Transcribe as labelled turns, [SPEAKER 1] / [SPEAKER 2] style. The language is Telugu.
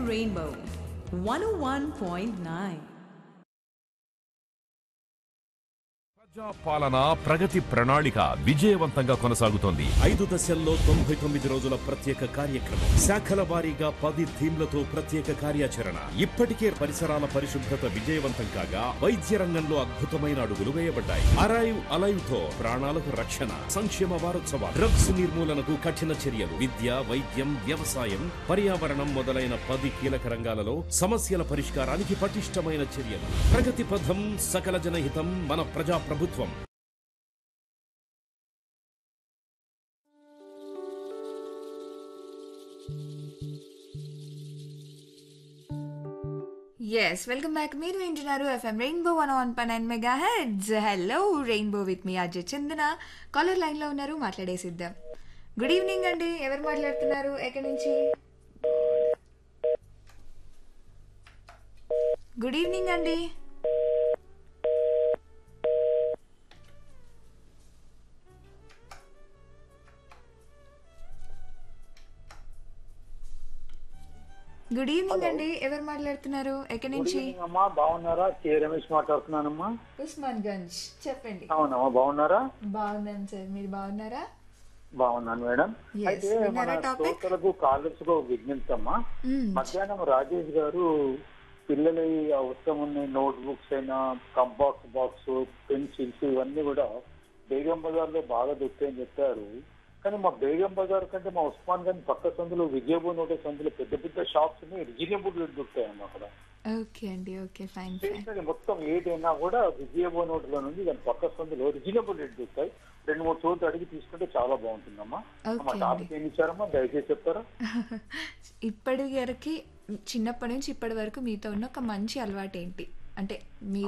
[SPEAKER 1] Rainbow 101.9.
[SPEAKER 2] ప్రజా పాలన ప్రగతి ప్రణాళిక విజయవంతంగా కొనసాగుతోంది
[SPEAKER 3] ఐదు దశల్లో తొంభై తొమ్మిది రోజుల ప్రత్యేక కార్యక్రమం శాఖల వారీగా పది థీమ్లతో ప్రత్యేక కార్యాచరణ ఇప్పటికే పరిసరాల పరిశుభ్రత విజయవంతం కాగా వైద్య రంగంలో అద్భుతమైన అడుగులు వేయబడ్డాయి అరైవ్ అలైవ్ తో ప్రాణాలకు రక్షణ సంక్షేమ వారోత్సవాలు డ్రగ్స్ నిర్మూలనకు కఠిన చర్యలు విద్య వైద్యం వ్యవసాయం పర్యావరణం మొదలైన పది కీలక రంగాలలో సమస్యల పరిష్కారానికి పటిష్టమైన చర్యలు ప్రగతి పథం సకల జనహితం మన ప్రజా ప్రభుత్వం
[SPEAKER 4] ఎస్ వెల్కమ్ బ్యాక్ మీరు వింటున్నారు FM rainbow one one point nine megahertz hello rainbow with me Ajay Chandana caller లైన్లో ఉన్నారు మాట్లాడేసిద్దాం గుడ్ ఈవినింగ్ అండి ఎవరు మాట్లాడుతున్నారు ఎక్కడి నుంచి గుడ్ ఈవినింగ్ అండి గుడ్ ఈవినింగ్ అండి ఎవరు మాట్లాడుతున్నారు ఎక్కడి నుంచి
[SPEAKER 5] అమ్మా బాగున్నారా కే రమేష్ మాట్లాడుతున్నానమ్మా
[SPEAKER 4] ఉస్మాన్ గంజ్ చెప్పండి
[SPEAKER 5] అవునమ్మా బాగున్నారా
[SPEAKER 4] బాగున్నాను సార్ మీరు బాగున్నారా
[SPEAKER 5] బాగున్నాను మేడం
[SPEAKER 4] Yes.
[SPEAKER 5] అయితే
[SPEAKER 4] విన్నారా
[SPEAKER 5] మన
[SPEAKER 4] topic?
[SPEAKER 5] శ్రోతలకు కాలేజ్ కు విజ్ఞప్తి అమ్మా
[SPEAKER 4] మ్మ్.
[SPEAKER 5] మధ్యాహ్నం రాజేష్ గారు పిల్లల అవసరం ఉన్న నోట్ బుక్స్ అయినా కంపాక్స్ బాక్స్ పెన్సిల్స్ ఇవన్నీ కూడా బేగం బజార్ లో బాగా దొరుకుతాయని చెప్పారు కానీ మా బేగం బజార్ కంటే మా ఉస్మాన్ గంజ్ పక్క సందులో విజయపూర్ నోటే సందులో పెద్ద పెద్ద షాప్స్ రీజనబుల్ రేట్ దొరుకుతాయమ్మా అక్కడ
[SPEAKER 4] ఓకే అండి ఓకే ఫైన్ ఫైన్
[SPEAKER 5] స్టేషనరీ మొత్తం ఏదైనా కూడా విజయబో నోట్లో నుండి దాని పక్క సందులో రీజనబుల్ రేట్ దొరుకుతాయి రెండు మూడు చోట్ల అడిగి తీసుకుంటే చాలా బాగుంటుందమ్మా
[SPEAKER 4] Okay
[SPEAKER 5] మా టాపిక్ ఏమి ఇచ్చారమ్మా దయచేసి చెప్తారా
[SPEAKER 4] ఇప్పటి వరకు చిన్నప్పటి నుంచి ఇప్పటి వరకు మీతో ఉన్న ఒక మంచి అలవాటు ఏంటి అంటే మీ